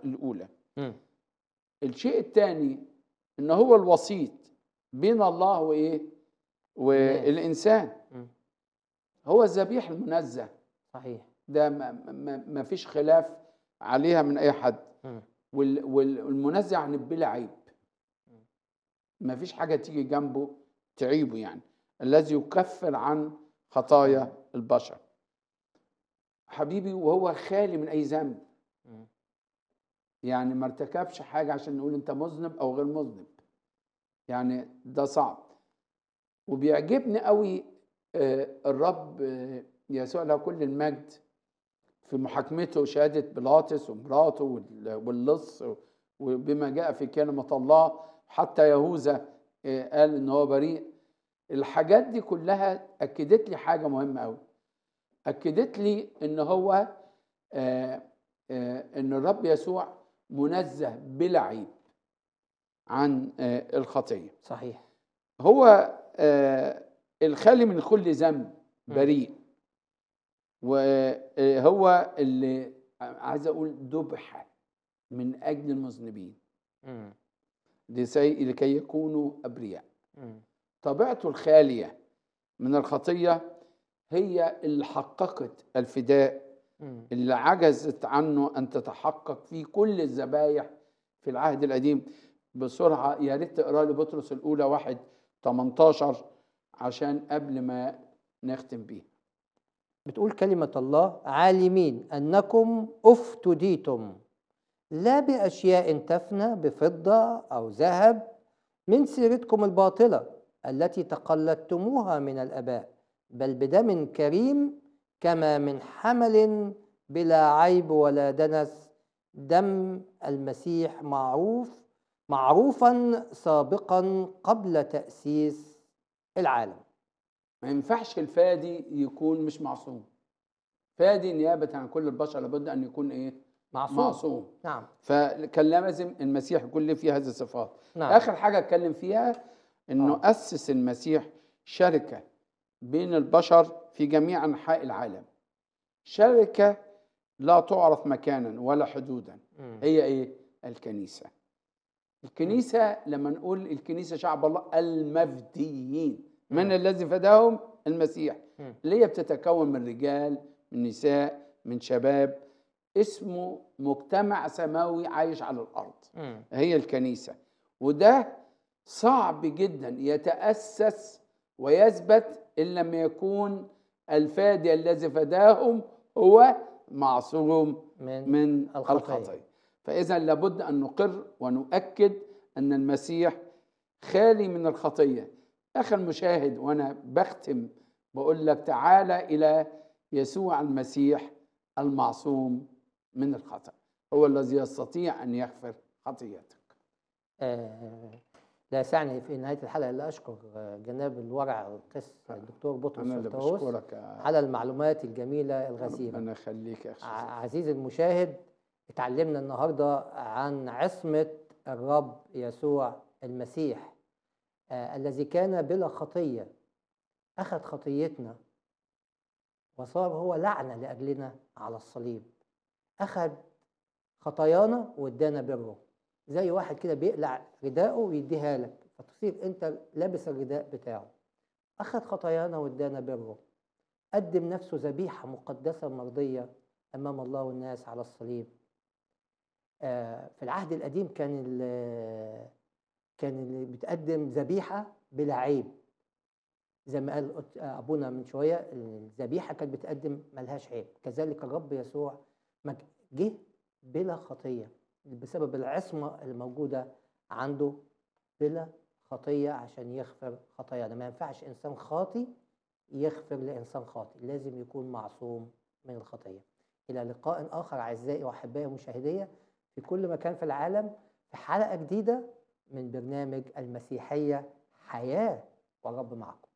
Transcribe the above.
الاولى مم. الشيء الثاني ان هو الوسيط بين الله وايه والانسان مم. هو الذبيح المنزه صحيح ده ما, ما, ما فيش خلاف عليها من اي حد مم. وال- وال- والمنزه عن بلا عيب ما فيش حاجه تيجي جنبه تعيبه يعني الذي يكفر عن خطايا البشر حبيبي وهو خالي من اي ذنب مم. يعني ما ارتكبش حاجه عشان نقول انت مذنب او غير مذنب يعني ده صعب وبيعجبني قوي آه، الرب آه، يسوع له كل المجد في محاكمته وشهاده بيلاطس ومراته وال- واللص وبما جاء في كلمه الله حتى يهوذا آه، قال ان هو بريء الحاجات دي كلها اكدت لي حاجه مهمه قوي اكدت لي ان هو آه، آه، ان الرب يسوع منزه بلا عيب عن آه، الخطيه صحيح هو آه، الخالي من كل ذنب م. بريء وهو اللي عايز اقول ذبح من اجل المذنبين مم. لسي- لكي يكونوا ابرياء مم. طبيعته الخاليه من الخطيه هي اللي حققت الفداء مم. اللي عجزت عنه ان تتحقق في كل الذبايح في العهد القديم بسرعه يا ريت تقرا لي بطرس الاولى واحد 18 عشان قبل ما نختم بيه بتقول كلمة الله عالمين أنكم افتديتم لا بأشياء تفنى بفضة أو ذهب من سيرتكم الباطلة التي تقلدتموها من الآباء بل بدم كريم كما من حمل بلا عيب ولا دنس دم المسيح معروف معروفا سابقا قبل تأسيس العالم ما ينفعش الفادي يكون مش معصوم فادي نيابه عن كل البشر لابد ان يكون ايه معصوم, معصوم نعم فكان لازم المسيح يكون له فيه هذه الصفات نعم اخر حاجه اتكلم فيها انه آه. اسس المسيح شركه بين البشر في جميع انحاء العالم شركه لا تعرف مكانا ولا حدودا مم. هي ايه الكنيسه الكنيسه لما نقول الكنيسه شعب الله المفديين من مم. الذي فداهم المسيح مم. اللي هي بتتكون من رجال من نساء من شباب اسمه مجتمع سماوي عايش على الارض مم. هي الكنيسة وده صعب جدا يتأسس ويثبت إن لم يكون الفادي الذي فداهم هو معصوم من من الخطية. الخطية فإذا لابد أن نقر ونؤكد أن المسيح خالي من الخطية أخي المشاهد وأنا بختم بقول لك تعالى إلى يسوع المسيح المعصوم من الخطأ هو الذي يستطيع أن يغفر خطيئتك آه، لا يسعني في نهاية الحلقة إلا أشكر آه، جناب الورع القس الدكتور بطرس أنا اللي الطاووس بشكرك يا على المعلومات الجميلة الغزيرة ربنا يخليك يا أخي ع- عزيزي المشاهد اتعلمنا النهاردة عن عصمة الرب يسوع المسيح آه، الذي كان بلا خطية أخذ خطيتنا وصار هو لعنة لأجلنا على الصليب أخذ خطايانا وادانا بره زي واحد كده بيقلع رداءه ويديها لك فتصير انت لابس الرداء بتاعه اخذ خطايانا وادانا بره قدم نفسه ذبيحه مقدسه مرضيه امام الله والناس على الصليب آه، في العهد القديم كان ال- كان اللي بتقدم ذبيحه بلا عيب زي ما قال قلت- آه، ابونا من شويه الذبيحه كانت بتقدم ملهاش عيب كذلك الرب يسوع ما ج- جه بلا خطيه بسبب العصمه الموجوده عنده بلا خطيه عشان يغفر خطايانا ما ينفعش انسان خاطي يغفر لانسان خاطي لازم يكون معصوم من الخطيه الى لقاء اخر اعزائي واحبائي ومشاهدي في كل مكان في العالم في حلقه جديده من برنامج المسيحيه حياه والرب معكم